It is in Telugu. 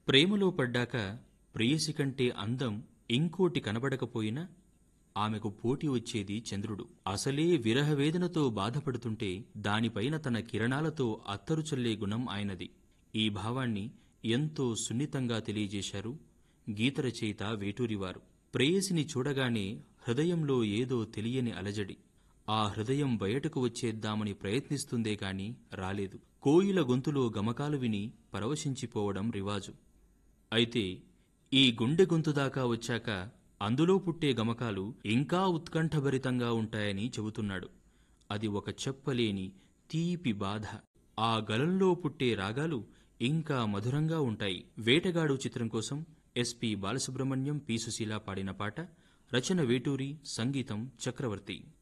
ప్రేమలో పడ్డాక ప్రేయసి కంటే అందం ఇంకోటి కనబడకపోయినా ఆమెకు పోటీ వచ్చేది చంద్రుడు అసలే విరహవేదనతో బాధపడుతుంటే దానిపైన తన కిరణాలతో అత్తరు చల్లే గుణం ఆయనది ఈ భావాన్ని ఎంతో సున్నితంగా తెలియజేశారు గీత రచయిత వేటూరివారు ప్రేయసిని చూడగానే హృదయంలో ఏదో తెలియని అలజడి ఆ హృదయం బయటకు వచ్చేద్దామని ప్రయత్నిస్తుందే కాని రాలేదు కోయిల గొంతులో గమకాలు విని పరవశించిపోవడం రివాజు అయితే ఈ గుండె గొంతు దాకా వచ్చాక అందులో పుట్టే గమకాలు ఇంకా ఉత్కంఠభరితంగా ఉంటాయని చెబుతున్నాడు అది ఒక చెప్పలేని తీపి బాధ ఆ గలంలో పుట్టే రాగాలు ఇంకా మధురంగా ఉంటాయి వేటగాడు చిత్రం కోసం ఎస్పి బాలసుబ్రహ్మణ్యం పి సుశీల పాడిన పాట రచన వేటూరి సంగీతం చక్రవర్తి